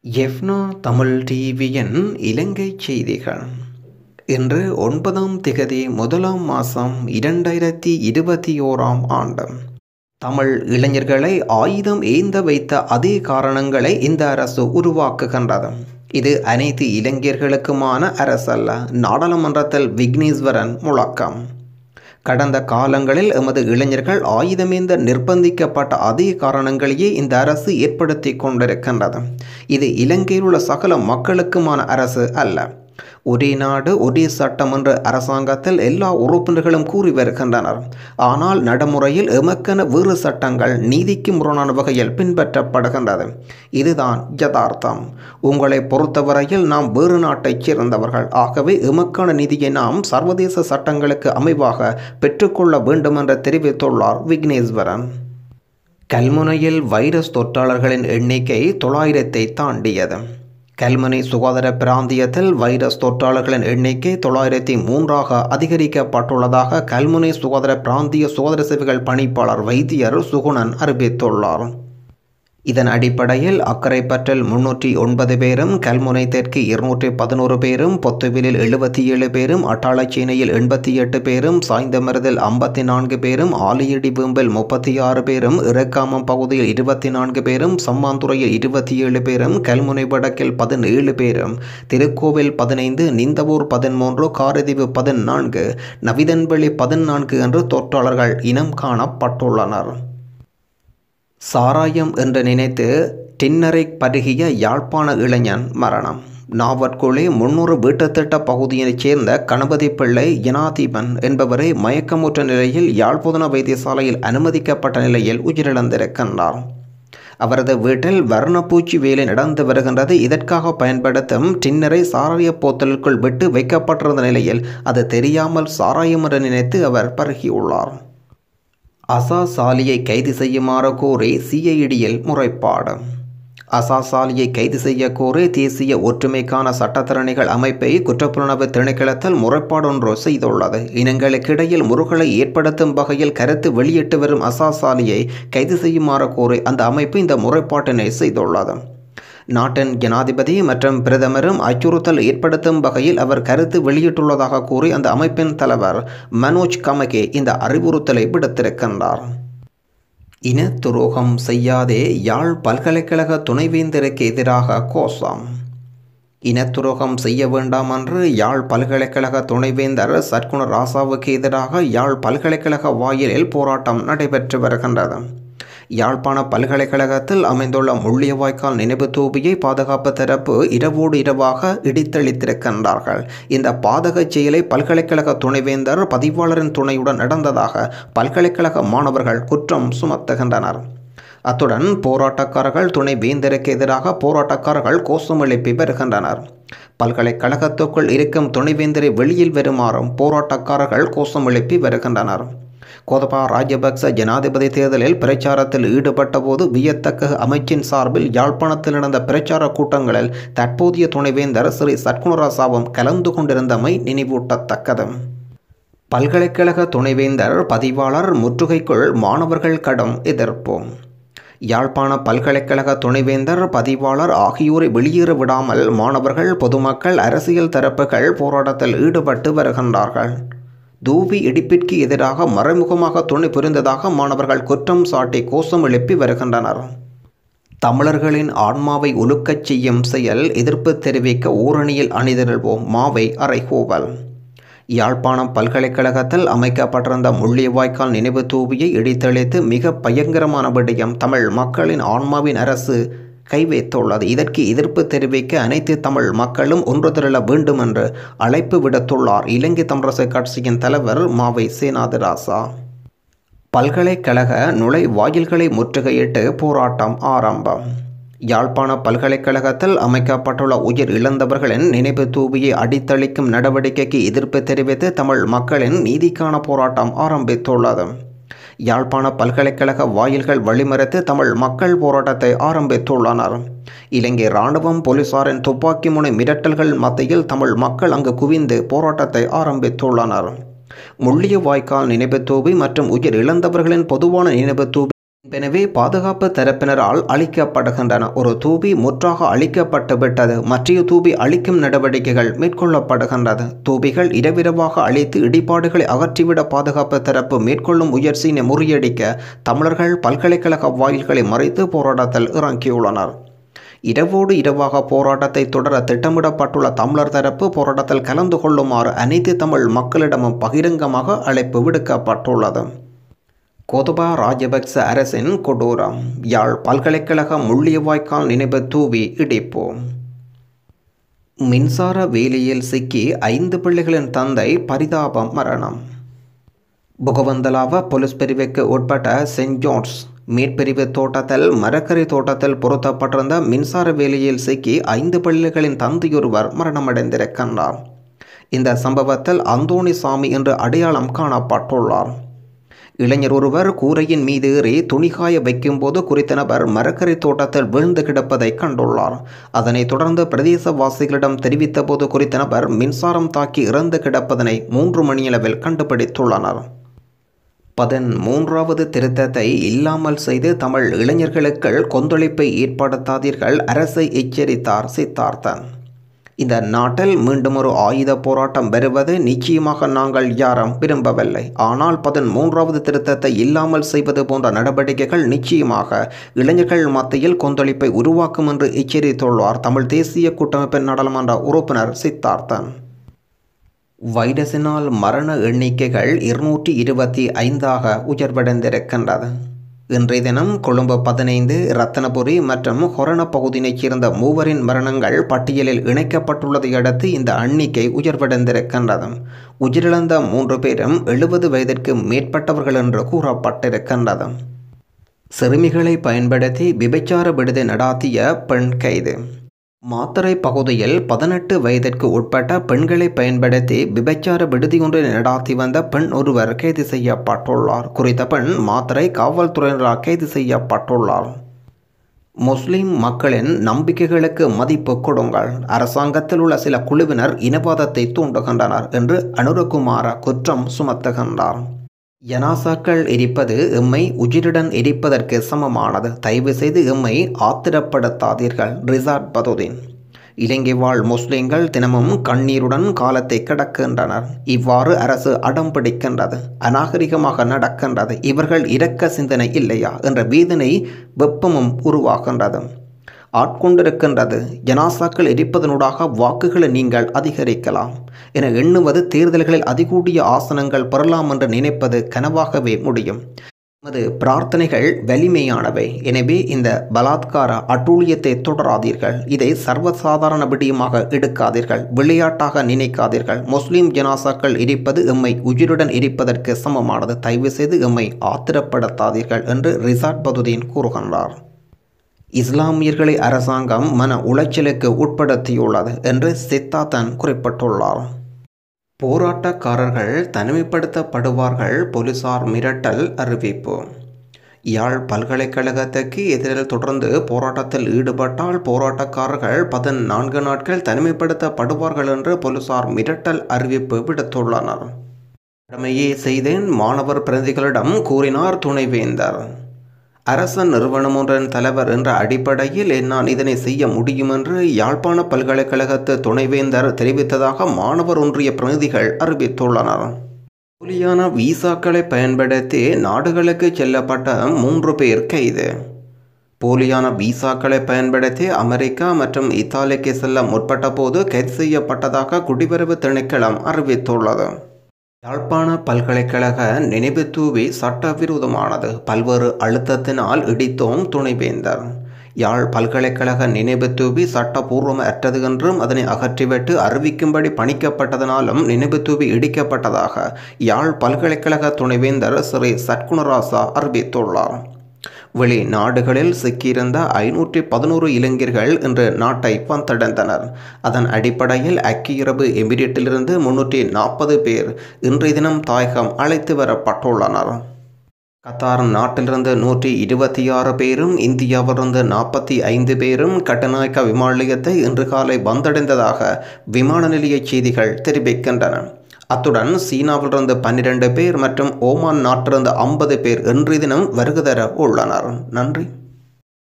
எஃப்னா தமிழ் டிவியின் இலங்கை செய்திகள் இன்று ஒன்பதாம் திகதி முதலாம் மாதம் இரண்டாயிரத்தி இருபத்தி ஓராம் ஆண்டு தமிழ் இளைஞர்களை ஆயுதம் ஏந்த வைத்த அதே காரணங்களை இந்த அரசு உருவாக்குகின்றது இது அனைத்து இளைஞர்களுக்குமான அரசல்ல நாடாளுமன்றத்தில் விக்னேஸ்வரன் முழக்கம் கடந்த காலங்களில் எமது இளைஞர்கள் ஆயுதமேந்த நிர்பந்திக்கப்பட்ட அதே காரணங்களையே இந்த அரசு ஏற்படுத்தி கொண்டிருக்கின்றது இது இலங்கையில் உள்ள சகல மக்களுக்குமான அரசு அல்ல ஒரே நாடு ஒரே சட்டம் என்ற அரசாங்கத்தில் எல்லா உறுப்பினர்களும் கூறி வருகின்றனர் ஆனால் நடைமுறையில் எமக்கென வேறு சட்டங்கள் நீதிக்கு முரணான வகையில் பின்பற்றப்படுகின்றது இதுதான் யதார்த்தம் உங்களை பொறுத்தவரையில் நாம் வேறு நாட்டைச் சேர்ந்தவர்கள் ஆகவே எமக்கான நிதியை நாம் சர்வதேச சட்டங்களுக்கு அமைவாக பெற்றுக்கொள்ள வேண்டும் என்று தெரிவித்துள்ளார் விக்னேஸ்வரன் கல்முனையில் வைரஸ் தொற்றாளர்களின் எண்ணிக்கை தொள்ளாயிரத்தை தாண்டியது கல்முனை சுகாதார பிராந்தியத்தில் வைரஸ் தொற்றாளர்களின் எண்ணிக்கை தொள்ளாயிரத்தி மூன்றாக அதிகரிக்கப்பட்டுள்ளதாக கல்முனை சுகாதார பிராந்திய சுகாதார சேவைகள் பணிப்பாளர் வைத்தியர் சுகுணன் அறிவித்துள்ளார் இதன் அடிப்படையில் அக்கரைப்பற்றில் முன்னூற்றி ஒன்பது பேரும் கல்முனை தெற்கு இருநூற்றி பதினோரு பேரும் பொத்துவிலில் எழுபத்தி ஏழு பேரும் அட்டாளச்சேனையில் எண்பத்தி எட்டு பேரும் சாய்ந்தமருதில் ஐம்பத்தி நான்கு பேரும் ஆலியடி பூம்பில் முப்பத்தி ஆறு பேரும் இறக்காமம் பகுதியில் இருபத்தி நான்கு பேரும் சம்மாந்துறையில் இருபத்தி ஏழு பேரும் கல்முனை வடக்கில் பதினேழு பேரும் திருக்கோவில் பதினைந்து நிந்தவூர் பதிமூன்று காரதீவு பதினான்கு நவிதன்வெளி பதினான்கு என்று தொற்றாளர்கள் இனம் காணப்பட்டுள்ளனர் சாராயம் என்று நினைத்து டின்னரை பருகிய யாழ்ப்பாண இளைஞன் மரணம் நாவற்குழி முன்னூறு வீட்டுத்திட்ட பகுதியைச் சேர்ந்த கணபதி பிள்ளை ஜனாதீபன் என்பவரை மயக்கமுற்ற நிலையில் யாழ்ப்புதன வைத்தியசாலையில் அனுமதிக்கப்பட்ட நிலையில் உயிரிழந்திருக்கின்றார் அவரது வீட்டில் வர்ணப்பூச்சி வேலை நடந்து வருகின்றது இதற்காக பயன்படுத்தும் டின்னரை சாராய போத்தலுக்குள் விட்டு வைக்கப்பட்டிருந்த நிலையில் அது தெரியாமல் சாராயம் என்று நினைத்து அவர் பருகியுள்ளார் அசா சாலியை கைது செய்யுமாறு கோரி சிஐடியில் முறைப்பாடு அசா சாலியை கைது செய்ய கோரி தேசிய ஒற்றுமைக்கான சட்டத்திறனிகள் அமைப்பை குற்றப்புலனவு திணைக்களத்தில் முறைப்பாடொன்று செய்துள்ளது இனங்களுக்கிடையில் முருகலை ஏற்படுத்தும் வகையில் கருத்து வெளியிட்டு வரும் அசா சாலியை கைது செய்யுமாறு கோரி அந்த அமைப்பு இந்த முறைப்பாட்டினை செய்துள்ளது நாட்டின் ஜனாதிபதி மற்றும் பிரதமரும் அச்சுறுத்தல் ஏற்படுத்தும் வகையில் அவர் கருத்து வெளியிட்டுள்ளதாக கூறி அந்த அமைப்பின் தலைவர் மனோஜ் கமகே இந்த அறிவுறுத்தலை விடுத்திருக்கின்றார் இன துரோகம் செய்யாதே யாழ் பல்கலைக்கழக துணைவேந்தருக்கு எதிராக கோஷம் இனத்துரோகம் செய்ய வேண்டாம் என்று யாழ் பல்கலைக்கழக துணைவேந்தர் சர்க்குண ராசாவுக்கு எதிராக யாழ் பல்கலைக்கழக வாயிலில் போராட்டம் நடைபெற்று வருகின்றது யாழ்ப்பாண பல்கலைக்கழகத்தில் அமைந்துள்ள முள்ளியவாய்க்கால் நினைவு தூபியை பாதுகாப்பு தரப்பு இரவோடு இரவாக இடித்தளித்திருக்கின்றார்கள் இந்த பாதக செயலை பல்கலைக்கழக துணைவேந்தர் பதிவாளரின் துணையுடன் நடந்ததாக பல்கலைக்கழக மாணவர்கள் குற்றம் சுமத்துகின்றனர் அத்துடன் போராட்டக்காரர்கள் துணை வேந்தருக்கு எதிராக போராட்டக்காரர்கள் கோஷம் எழுப்பி வருகின்றனர் பல்கலைக்கழகத்துக்குள் இருக்கும் துணைவேந்தரை வெளியில் வருமாறும் போராட்டக்காரர்கள் கோஷம் எழுப்பி வருகின்றனர் கோதபா ராஜபக்ச ஜனாதிபதி தேர்தலில் பிரச்சாரத்தில் ஈடுபட்ட போது வியத்தக்க அமைச்சின் சார்பில் யாழ்ப்பாணத்தில் நடந்த பிரச்சார கூட்டங்களில் தற்போதைய துணைவேந்தர் ஸ்ரீ சட்குணராசாவும் கலந்து கொண்டிருந்தமை நினைவூட்டத்தக்கது பல்கலைக்கழக துணைவேந்தர் பதிவாளர் முற்றுகைக்குள் மாணவர்கள் கடும் எதிர்ப்பு யாழ்ப்பாண பல்கலைக்கழக துணைவேந்தர் பதிவாளர் ஆகியோரை வெளியேற விடாமல் மாணவர்கள் பொதுமக்கள் அரசியல் தரப்புகள் போராட்டத்தில் ஈடுபட்டு வருகின்றார்கள் தூவி இடிப்பிற்கு எதிராக மறைமுகமாக துணை புரிந்ததாக மாணவர்கள் குற்றம் சாட்டி கோஷம் எழுப்பி வருகின்றனர் தமிழர்களின் ஆன்மாவை ஒழுக்கச் செய்யும் செயல் எதிர்ப்பு தெரிவிக்க ஓரணியில் அணிதிரள்வோம் மாவை அறைகூவல் யாழ்ப்பாணம் பல்கலைக்கழகத்தில் அமைக்கப்பட்டிருந்த முள்ளிவாய்க்கால் நினைவு தூவியை இடித்தளித்து மிக பயங்கரமான விடயம் தமிழ் மக்களின் ஆன்மாவின் அரசு கை வைத்துள்ளது இதற்கு எதிர்ப்பு தெரிவிக்க அனைத்து தமிழ் மக்களும் ஒன்று திரள வேண்டும் என்று அழைப்பு விடுத்துள்ளார் இலங்கை தமிழரசு கட்சியின் தலைவர் மாவை சேனாதிராசா பல்கலைக்கழக நுழைவாயில்களை முற்றுகையிட்டு போராட்டம் ஆரம்பம் யாழ்ப்பாண பல்கலைக்கழகத்தில் அமைக்கப்பட்டுள்ள உயிர் இழந்தவர்களின் நினைவு தூவியை அடித்தளிக்கும் நடவடிக்கைக்கு எதிர்ப்பு தெரிவித்து தமிழ் மக்களின் நீதிக்கான போராட்டம் ஆரம்பித்துள்ளது யாழ்ப்பாண பல்கலைக்கழக வாயில்கள் வழிமறித்து தமிழ் மக்கள் போராட்டத்தை ஆரம்பித்துள்ளனர் இலங்கை இராணுவம் போலீசாரின் துப்பாக்கி முனை மிரட்டல்கள் மத்தியில் தமிழ் மக்கள் அங்கு குவிந்து போராட்டத்தை ஆரம்பித்துள்ளனர் முள்ளிய வாய்க்கால் நினைவு தூவி மற்றும் உயிர் இழந்தவர்களின் பொதுவான நினைவு தூவி எனவே பாதுகாப்பு தரப்பினரால் அளிக்கப்படுகின்றன ஒரு தூபி முற்றாக அழிக்கப்பட்டு விட்டது மற்றைய தூபி அழிக்கும் நடவடிக்கைகள் மேற்கொள்ளப்படுகின்றது தூபிகள் இரவிரவாக அழித்து இடிபாடுகளை அகற்றிவிட பாதுகாப்பு தரப்பு மேற்கொள்ளும் முயற்சியினை முறியடிக்க தமிழர்கள் பல்கலைக்கழக வாயில்களை மறைத்து போராட்டத்தில் இறங்கியுள்ளனர் இரவோடு இரவாக போராட்டத்தை தொடர திட்டமிடப்பட்டுள்ள தமிழர் தரப்பு போராட்டத்தில் கலந்து கொள்ளுமாறு அனைத்து தமிழ் மக்களிடமும் பகிரங்கமாக அழைப்பு விடுக்கப்பட்டுள்ளது கோதபா ராஜபக்ச அரசின் கொடூரம் யாழ் பல்கலைக்கழக முள்ளியவாய்க்கால் நினைவு தூவி இடிப்பு மின்சார வேலியில் சிக்கி ஐந்து பிள்ளைகளின் தந்தை பரிதாபம் மரணம் புகவந்தலாவ போலீஸ் பிரிவுக்கு உட்பட்ட சென்ட் ஜோன்ஸ் மேற்பிரிவு தோட்டத்தில் மரக்கறி தோட்டத்தில் பொருத்தப்பட்டிருந்த மின்சார வேலியில் சிக்கி ஐந்து பிள்ளைகளின் தந்தையொருவர் மரணமடைந்திருக்கின்றார் இந்த சம்பவத்தில் அந்தோணி சாமி என்று அடையாளம் காணப்பட்டுள்ளார் இளைஞர் ஒருவர் கூரையின் மீது ஏறி துணிகாய வைக்கும்போது குறித்த நபர் மரக்கறி தோட்டத்தில் விழுந்து கிடப்பதை கண்டுள்ளார் அதனைத் தொடர்ந்து பிரதேசவாசிகளிடம் தெரிவித்தபோது குறித்த நபர் மின்சாரம் தாக்கி இறந்து கிடப்பதனை மூன்று மணியளவில் கண்டுபிடித்துள்ளனர் பதின் மூன்றாவது திருத்தத்தை இல்லாமல் செய்து தமிழ் இளைஞர்களுக்கு கொந்தளிப்பை ஏற்படுத்தாதீர்கள் அரசை எச்சரித்தார் சித்தார்த்தன் இந்த நாட்டில் மீண்டும் ஒரு ஆயுத போராட்டம் வருவது நிச்சயமாக நாங்கள் யாரும் விரும்பவில்லை ஆனால் பதின் மூன்றாவது திருத்தத்தை இல்லாமல் செய்வது போன்ற நடவடிக்கைகள் நிச்சயமாக இளைஞர்கள் மத்தியில் கொந்தளிப்பை உருவாக்கும் என்று எச்சரித்துள்ளார் தமிழ் தேசிய கூட்டமைப்பின் நாடாளுமன்ற உறுப்பினர் சித்தார்த்தன் வைரஸினால் மரண எண்ணிக்கைகள் இருநூற்றி இருபத்தி ஐந்தாக உயர்வடைந்திருக்கின்றது இன்றைய தினம் கொழும்பு பதினைந்து ரத்தனபுரி மற்றும் ஹொரண பகுதியினைச் சேர்ந்த மூவரின் மரணங்கள் பட்டியலில் இணைக்கப்பட்டுள்ளதை அடுத்து இந்த எண்ணிக்கை உயர்வடைந்திருக்கின்றது உயிரிழந்த மூன்று பேரும் எழுபது வயதிற்கு மேற்பட்டவர்கள் என்று கூறப்பட்டிருக்கின்றது சிறுமிகளை பயன்படுத்தி விபச்சார விடுதி நடாத்திய பெண் கைது மாத்தறை பகுதியில் பதினெட்டு வயதிற்கு உட்பட்ட பெண்களை பயன்படுத்தி விபச்சார விடுதி ஒன்றை நடாத்தி வந்த பெண் ஒருவர் கைது செய்யப்பட்டுள்ளார் குறித்த பெண் மாத்தறை காவல்துறையினரால் கைது செய்யப்பட்டுள்ளார் முஸ்லிம் மக்களின் நம்பிக்கைகளுக்கு மதிப்பு கொடுங்கள் அரசாங்கத்தில் உள்ள சில குழுவினர் இனவாதத்தை தூண்டுகின்றனர் என்று அனுரகுமார குற்றம் சுமத்துகின்றார் ஜனாசாக்கள் எரிப்பது எம்மை உயிருடன் எரிப்பதற்கு சமமானது தயவு செய்து எம்மை ஆத்திரப்படுத்தாதீர்கள் ரிசார்ட் பதுதீன் இலங்கை வாழ் முஸ்லிம்கள் தினமும் கண்ணீருடன் காலத்தை கடக்கின்றனர் இவ்வாறு அரசு அடம் பிடிக்கின்றது அநாகரிகமாக நடக்கின்றது இவர்கள் இரக்க சிந்தனை இல்லையா என்ற வேதனை வெப்பமும் உருவாகின்றது ஆட்கொண்டிருக்கின்றது ஜனாசாக்கள் எரிப்பதனூடாக வாக்குகளை நீங்கள் அதிகரிக்கலாம் என எண்ணுவது தேர்தல்களில் அதிகூடிய ஆசனங்கள் பெறலாம் என்று நினைப்பது கனவாகவே முடியும் நமது பிரார்த்தனைகள் வலிமையானவை எனவே இந்த பலாத்கார அட்டூழியத்தை தொடராதீர்கள் இதை சர்வசாதாரண விடயமாக எடுக்காதீர்கள் விளையாட்டாக நினைக்காதீர்கள் முஸ்லிம் ஜனாசாக்கள் எரிப்பது எம்மை உயிருடன் எரிப்பதற்கு சமமானது தயவு செய்து எம்மை ஆத்திரப்படுத்தாதீர்கள் என்று ரிசார்ட் பதுதீன் கூறுகின்றார் இஸ்லாமியர்களை அரசாங்கம் மன உளைச்சலுக்கு உட்படுத்தியுள்ளது என்று சித்தார்த்தன் குறிப்பிட்டுள்ளார் போராட்டக்காரர்கள் தனிமைப்படுத்தப்படுவார்கள் போலீசார் மிரட்டல் அறிவிப்பு யாழ் பல்கலைக்கழகத்துக்கு எதிரில் தொடர்ந்து போராட்டத்தில் ஈடுபட்டால் போராட்டக்காரர்கள் பதினான்கு நாட்கள் தனிமைப்படுத்தப்படுவார்கள் என்று போலீசார் மிரட்டல் அறிவிப்பு விடுத்துள்ளனர் கடமையே செய்தேன் மாணவர் பிரதிகளிடம் கூறினார் துணைவேந்தர் அரச நிறுவனம் ஒன்றின் தலைவர் என்ற அடிப்படையில் என்னால் இதனை செய்ய முடியும் என்று யாழ்ப்பாண பல்கலைக்கழகத்து துணைவேந்தர் தெரிவித்ததாக மாணவர் ஒன்றிய பிரதிநிதிகள் அறிவித்துள்ளனர் போலியான விசாக்களை பயன்படுத்தி நாடுகளுக்கு செல்லப்பட்ட மூன்று பேர் கைது போலியான விசாக்களை பயன்படுத்தி அமெரிக்கா மற்றும் இத்தாலிக்கு செல்ல முற்பட்ட போது கைது செய்யப்பட்டதாக குடிவரவு திணைக்களம் அறிவித்துள்ளது யாழ்ப்பாண பல்கலைக்கழக நினைவு தூவி சட்டவிரோதமானது பல்வேறு அழுத்தத்தினால் இடித்தோம் துணைவேந்தர் யாழ் பல்கலைக்கழக நினைவு தூவி சட்டபூர்வமற்றது என்றும் அதனை அகற்றிவிட்டு அறிவிக்கும்படி பணிக்கப்பட்டதனாலும் நினைவு தூவி இடிக்கப்பட்டதாக யாழ் பல்கலைக்கழக துணைவேந்தர் ஸ்ரீ சட்குணராசா அறிவித்துள்ளார் வெளிநாடுகளில் சிக்கியிருந்த ஐநூற்றி பதினோரு இளைஞர்கள் இன்று நாட்டை வந்தடைந்தனர் அதன் அடிப்படையில் ஐக்கிய அரபு எமிரேட்டிலிருந்து முன்னூற்றி நாற்பது பேர் இன்றைய தினம் தாயகம் அழைத்து வரப்பட்டுள்ளனர் கத்தார் நாட்டிலிருந்து நூற்றி இருபத்தி ஆறு பேரும் இந்தியாவிலிருந்து நாற்பத்தி ஐந்து பேரும் கட்டநாயக்க விமான நிலையத்தை இன்று காலை வந்தடைந்ததாக விமான நிலைய செய்திகள் தெரிவிக்கின்றன அத்துடன் சீனாவிலிருந்து பன்னிரண்டு பேர் மற்றும் ஓமான் நாட்டிலிருந்து ஐம்பது பேர் இன்றைய தினம் வருகை தர உள்ளனர் நன்றி